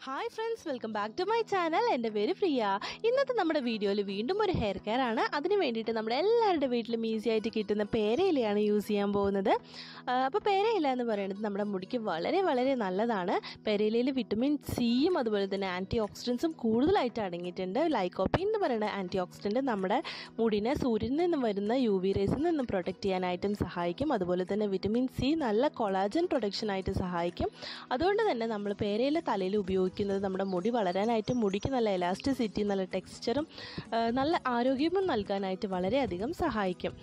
hi friends welcome back to my channel എൻ്റെ പേര് പ്രിയ ഇന്നത്തെ നമ്മുടെ വീഡിയോയിൽ വീണ്ടും ഒരു ഹെയർ കെയർ ആണ് അതിന് വേണ്ടിയിട്ട് നമ്മുടെ എല്ലാവരുടെ വീട്ടിലും ഈസി ആയിട്ട് കിട്ടുന്ന പേരയിലയാണ് യൂസ് ചെയ്യാൻ പോകുന്നത് അപ്പോൾ പേരയില എന്ന് പറയുന്നത് നമ്മുടെ മുടിക്ക് വളരെ വളരെ നല്ലതാണ് പേരയിലയിൽ വിറ്റമിൻ സിയും അതുപോലെ തന്നെ ആൻറ്റി ഓക്സിഡൻസും കൂടുതലായിട്ട് അടങ്ങിയിട്ടുണ്ട് ലൈക്കോപ്പിൻ എന്ന് പറയുന്ന ആൻറ്റി ഓക്സിഡൻറ്റ് നമ്മുടെ മുടിനെ സൂര്യനിൽ നിന്നും വരുന്ന യു വി റേസിൽ നിന്നും പ്രൊട്ടക്റ്റ് ചെയ്യാനായിട്ടും സഹായിക്കും അതുപോലെ തന്നെ വിറ്റമിൻ സി നല്ല കൊളാജൻ പ്രൊഡക്ഷനായിട്ട് സഹായിക്കും അതുകൊണ്ട് തന്നെ നമ്മൾ പേരയില തലയിൽ ഉപയോഗിക്കുന്നത് നമ്മുടെ മുടി വളരാനായിട്ട് മുടിക്ക് നല്ല എലാസ്റ്റിസിറ്റി നല്ല ടെക്സ്ചറും നല്ല ആരോഗ്യവും നൽകാനായിട്ട് വളരെയധികം സഹായിക്കും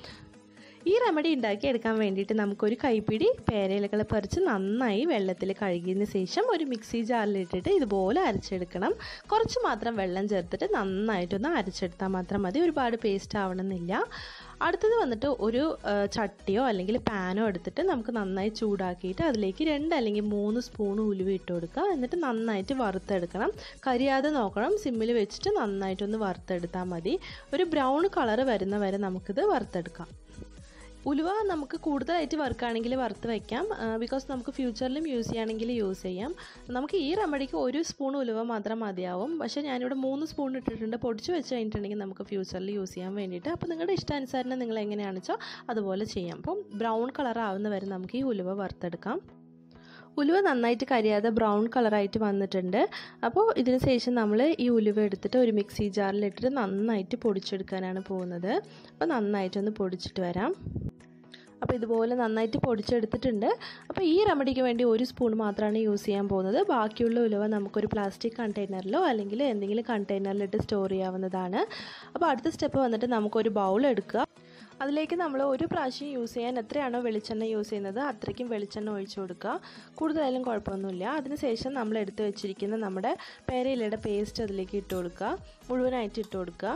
ഈ റെമഡി ഉണ്ടാക്കിയെടുക്കാൻ വേണ്ടിയിട്ട് നമുക്കൊരു കൈപ്പിടി പേരയിലകൾ പറിച്ച് നന്നായി വെള്ളത്തിൽ കഴുകിയതിന് ശേഷം ഒരു മിക്സി ജാറിലിട്ടിട്ട് ഇതുപോലെ അരച്ചെടുക്കണം കുറച്ച് മാത്രം വെള്ളം ചേർത്തിട്ട് നന്നായിട്ടൊന്ന് അരച്ചെടുത്താൽ മാത്രം മതി ഒരുപാട് പേസ്റ്റ് ആവണമെന്നില്ല അടുത്തത് വന്നിട്ട് ഒരു ചട്ടിയോ അല്ലെങ്കിൽ പാനോ എടുത്തിട്ട് നമുക്ക് നന്നായി ചൂടാക്കിയിട്ട് അതിലേക്ക് രണ്ട് അല്ലെങ്കിൽ മൂന്ന് സ്പൂൺ ഉലുവ ഇട്ട് കൊടുക്കുക എന്നിട്ട് നന്നായിട്ട് വറുത്തെടുക്കണം കരിയാതെ നോക്കണം സിമ്മിൽ വെച്ചിട്ട് നന്നായിട്ടൊന്ന് വറുത്തെടുത്താൽ മതി ഒരു ബ്രൗൺ കളർ വരുന്ന വരെ നമുക്കിത് വറുത്തെടുക്കാം ഉലുവ നമുക്ക് കൂടുതലായിട്ട് വറുക്കുകയാണെങ്കിൽ വറുത്ത് വയ്ക്കാം ബിക്കോസ് നമുക്ക് ഫ്യൂച്ചറിലും യൂസ് ചെയ്യുകയാണെങ്കിൽ യൂസ് ചെയ്യാം നമുക്ക് ഈ റെമഡിക്ക് ഒരു സ്പൂൺ ഉലുവ മാത്രം മതിയാവും പക്ഷേ ഞാനിവിടെ മൂന്ന് സ്പൂൺ ഇട്ടിട്ടുണ്ട് പൊടിച്ച് വെച്ച് കഴിഞ്ഞിട്ടുണ്ടെങ്കിൽ നമുക്ക് ഫ്യൂച്ചറിൽ യൂസ് ചെയ്യാൻ വേണ്ടിയിട്ട് അപ്പോൾ നിങ്ങളുടെ ഇഷ്ടാനുസരണം നിങ്ങൾ എങ്ങനെയാണെന്ന് വെച്ചാൽ അതുപോലെ ചെയ്യാം അപ്പം ബ്രൗൺ കളർ ആവുന്ന വരെ നമുക്ക് ഈ ഉലുവ വറുത്തെടുക്കാം ഉലുവ നന്നായിട്ട് കരിയാതെ ബ്രൗൺ കളറായിട്ട് വന്നിട്ടുണ്ട് അപ്പോൾ ഇതിന് ശേഷം നമ്മൾ ഈ ഉലുവ എടുത്തിട്ട് ഒരു മിക്സി ജാറിലിട്ടിട്ട് നന്നായിട്ട് പൊടിച്ചെടുക്കാനാണ് പോകുന്നത് അപ്പോൾ നന്നായിട്ടൊന്ന് പൊടിച്ചിട്ട് വരാം അപ്പോൾ ഇതുപോലെ നന്നായിട്ട് പൊടിച്ചെടുത്തിട്ടുണ്ട് അപ്പോൾ ഈ റെമഡിക്ക് വേണ്ടി ഒരു സ്പൂൺ മാത്രമാണ് യൂസ് ചെയ്യാൻ പോകുന്നത് ബാക്കിയുള്ള ഉലുവ നമുക്കൊരു പ്ലാസ്റ്റിക് കണ്ടെയ്നറിലോ അല്ലെങ്കിൽ എന്തെങ്കിലും കണ്ടെയ്നറിലിട്ട് സ്റ്റോർ ചെയ്യാവുന്നതാണ് അപ്പോൾ അടുത്ത സ്റ്റെപ്പ് വന്നിട്ട് നമുക്കൊരു ബൗൾ എടുക്കുക അതിലേക്ക് നമ്മൾ ഒരു പ്രാവശ്യം യൂസ് ചെയ്യാൻ എത്രയാണോ വെളിച്ചെണ്ണ യൂസ് ചെയ്യുന്നത് അത്രയ്ക്കും വെളിച്ചെണ്ണ ഒഴിച്ചു കൊടുക്കുക കൂടുതലായാലും കുഴപ്പമൊന്നുമില്ല അതിനുശേഷം നമ്മൾ എടുത്ത് വെച്ചിരിക്കുന്ന നമ്മുടെ പേരയിലയുടെ പേസ്റ്റ് അതിലേക്ക് ഇട്ട് കൊടുക്കുക മുഴുവനായിട്ട് ഇട്ട് കൊടുക്കുക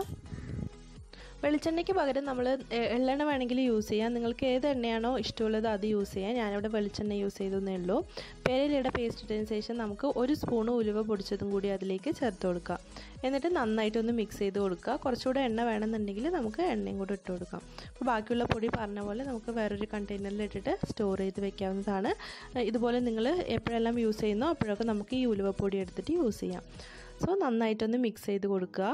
വെളിച്ചെണ്ണയ്ക്ക് പകരം നമ്മൾ എള്ളെണ്ണ വേണമെങ്കിൽ യൂസ് ചെയ്യാം നിങ്ങൾക്ക് ഏത് എണ്ണയാണോ ഇഷ്ടമുള്ളത് അത് യൂസ് ചെയ്യാം ഞാനിവിടെ വെളിച്ചെണ്ണ യൂസ് ചെയ്തേ ഉള്ളൂ പേരയിലയുടെ പേസ്റ്റ് ഇട്ടതിന് ശേഷം നമുക്ക് ഒരു സ്പൂൺ ഉലുവ പൊടിച്ചതും കൂടി അതിലേക്ക് ചേർത്ത് കൊടുക്കാം എന്നിട്ട് നന്നായിട്ടൊന്ന് മിക്സ് ചെയ്ത് കൊടുക്കുക കുറച്ചുകൂടെ എണ്ണ വേണമെന്നുണ്ടെങ്കിൽ നമുക്ക് എണ്ണയും കൂടെ ഇട്ട് കൊടുക്കാം അപ്പോൾ ബാക്കിയുള്ള പൊടി പറഞ്ഞ പോലെ നമുക്ക് വേറൊരു കണ്ടെയ്നറിൽ ഇട്ടിട്ട് സ്റ്റോർ ചെയ്ത് വെക്കാവുന്നതാണ് ഇതുപോലെ നിങ്ങൾ എപ്പോഴെല്ലാം യൂസ് ചെയ്യുന്നോ അപ്പോഴൊക്കെ നമുക്ക് ഈ ഉലുവപ്പൊടി എടുത്തിട്ട് യൂസ് ചെയ്യാം സോ നന്നായിട്ടൊന്ന് മിക്സ് ചെയ്ത് കൊടുക്കുക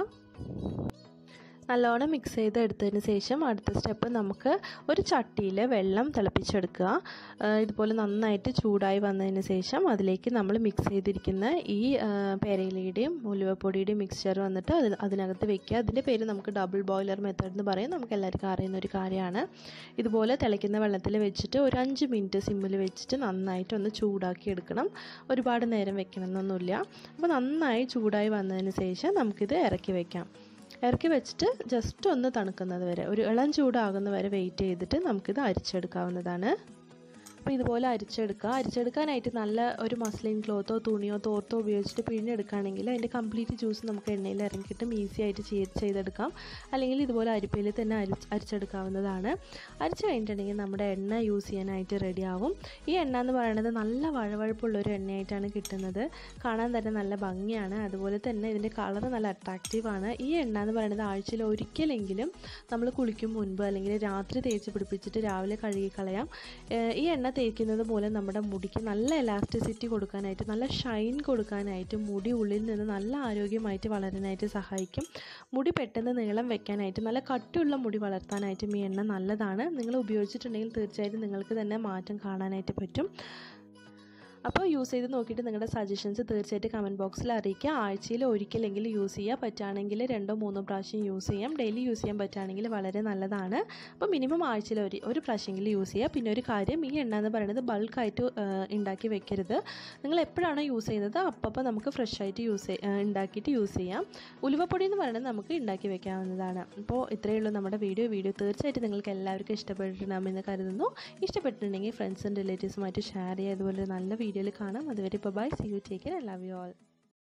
നല്ലോണം മിക്സ് ചെയ്ത് എടുത്തതിന് ശേഷം അടുത്ത സ്റ്റെപ്പ് നമുക്ക് ഒരു ചട്ടിയിൽ വെള്ളം തിളപ്പിച്ചെടുക്കുക ഇതുപോലെ നന്നായിട്ട് ചൂടായി വന്നതിന് ശേഷം അതിലേക്ക് നമ്മൾ മിക്സ് ചെയ്തിരിക്കുന്ന ഈ പേരയിലയുടെയും ഉലുവപ്പൊടിയുടെയും മിക്സ്ചർ വന്നിട്ട് അത് അതിനകത്ത് വെക്കുക അതിൻ്റെ പേര് നമുക്ക് ഡബിൾ ബോയിലർ മെത്തേഡ് എന്ന് പറയും നമുക്ക് എല്ലാവർക്കും അറിയുന്ന ഒരു കാര്യമാണ് ഇതുപോലെ തിളയ്ക്കുന്ന വെള്ളത്തിൽ വെച്ചിട്ട് ഒരു അഞ്ച് മിനിറ്റ് സിമ്മിൽ വെച്ചിട്ട് നന്നായിട്ട് ഒന്ന് ചൂടാക്കി എടുക്കണം ഒരുപാട് നേരം വെക്കണം എന്നൊന്നുമില്ല അപ്പോൾ നന്നായി ചൂടായി വന്നതിന് ശേഷം നമുക്കിത് ഇറക്കി വെക്കാം ഇറക്കി വെച്ചിട്ട് ജസ്റ്റ് ഒന്ന് തണുക്കുന്നത് വരെ ഒരു ഇളം ചൂടാകുന്ന വരെ വെയിറ്റ് ചെയ്തിട്ട് നമുക്കിത് അരിച്ചെടുക്കാവുന്നതാണ് അപ്പോൾ ഇതുപോലെ അരിച്ചെടുക്കുക അരിച്ചെടുക്കാനായിട്ട് നല്ല ഒരു മസ്ലിൻ ക്ലോത്തോ തുണിയോ തോർത്തോ ഉപയോഗിച്ചിട്ട് പിഴിഞ്ഞെടുക്കുകയാണെങ്കിൽ അതിൻ്റെ കംപ്ലീറ്റ് ജ്യൂസ് നമുക്ക് എണ്ണയിൽ ഇറങ്ങിയിട്ടും ഈസി ആയിട്ട് ചെയ്തെടുക്കാം അല്ലെങ്കിൽ ഇതുപോലെ അരിപ്പയിൽ തന്നെ അരി അരിച്ചെടുക്കാവുന്നതാണ് അരിച്ചു കഴിഞ്ഞിട്ടുണ്ടെങ്കിൽ നമ്മുടെ എണ്ണ യൂസ് ചെയ്യാനായിട്ട് റെഡിയാവും ഈ എണ്ണ എന്ന് പറയുന്നത് നല്ല വഴവഴപ്പുള്ള ഒരു എണ്ണയായിട്ടാണ് കിട്ടുന്നത് കാണാൻ തന്നെ നല്ല ഭംഗിയാണ് അതുപോലെ തന്നെ ഇതിൻ്റെ കളർ നല്ല അട്രാക്റ്റീവാണ് ഈ എണ്ണ എന്ന് പറയുന്നത് ആഴ്ചയിൽ ഒരിക്കലെങ്കിലും നമ്മൾ കുളിക്കും മുൻപ് അല്ലെങ്കിൽ രാത്രി തേച്ച് പിടിപ്പിച്ചിട്ട് രാവിലെ കഴുകി കളയാം ഈ എണ്ണ തേക്കുന്നത് മൂലം നമ്മുടെ മുടിക്ക് നല്ല എലാസ്റ്റിസിറ്റി കൊടുക്കാനായിട്ട് നല്ല ഷൈൻ കൊടുക്കാനായിട്ട് മുടി ഉള്ളിൽ നിന്ന് നല്ല ആരോഗ്യമായിട്ട് വളരാനായിട്ട് സഹായിക്കും മുടി പെട്ടെന്ന് നീളം വെക്കാനായിട്ട് നല്ല കട്ടിയുള്ള മുടി വളർത്താനായിട്ടും ഈ എണ്ണ നല്ലതാണ് നിങ്ങൾ ഉപയോഗിച്ചിട്ടുണ്ടെങ്കിൽ തീർച്ചയായിട്ടും നിങ്ങൾക്ക് തന്നെ മാറ്റം കാണാനായിട്ട് പറ്റും അപ്പോൾ യൂസ് ചെയ്ത് നോക്കിയിട്ട് നിങ്ങളുടെ സജഷൻസ് തീർച്ചയായിട്ടും കമൻറ്റ് ബോക്സിൽ അറിയിക്കുക ആഴ്ചയിൽ ഒരിക്കലെങ്കിലും യൂസ് ചെയ്യുക പറ്റുകയാണെങ്കിൽ രണ്ടോ മൂന്നോ പ്രാവശ്യം യൂസ് ചെയ്യാം ഡെയിലി യൂസ് ചെയ്യാൻ പറ്റുകയാണെങ്കിൽ വളരെ നല്ലതാണ് അപ്പോൾ മിനിമം ആഴ്ചയിൽ ഒരു ഒരു പ്രാവശ്യമെങ്കിലും യൂസ് ചെയ്യുക പിന്നെ ഒരു കാര്യം ഈ എണ്ണ എന്ന് പറയുന്നത് ബൾക്കായിട്ട് ഉണ്ടാക്കി വെക്കരുത് നിങ്ങൾ എപ്പോഴാണോ യൂസ് ചെയ്യുന്നത് അപ്പോൾ നമുക്ക് ഫ്രഷ് ആയിട്ട് യൂസ് ഉണ്ടാക്കിയിട്ട് യൂസ് ചെയ്യാം ഉലുവപ്പൊടി എന്ന് പറയുന്നത് നമുക്ക് ഉണ്ടാക്കി വെക്കാവുന്നതാണ് അപ്പോൾ ഇത്രയേ ഉള്ളൂ നമ്മുടെ വീഡിയോ വീഡിയോ തീർച്ചയായിട്ടും നിങ്ങൾക്ക് എല്ലാവർക്കും ഇഷ്ടപ്പെട്ടിട്ടുണ്ടാകുമെന്ന് കരുതുന്നു ഇഷ്ടപ്പെട്ടിട്ടുണ്ടെങ്കിൽ ഫ്രണ്ട്സും റിലേറ്റീവ്സുമായിട്ട് ഷെയർ ചെയ്യുക അതുപോലെ നല്ല വീഡിയോയിൽ കാണാം അതുവരെ ഇപ്പോൾ bye see you take care I love you all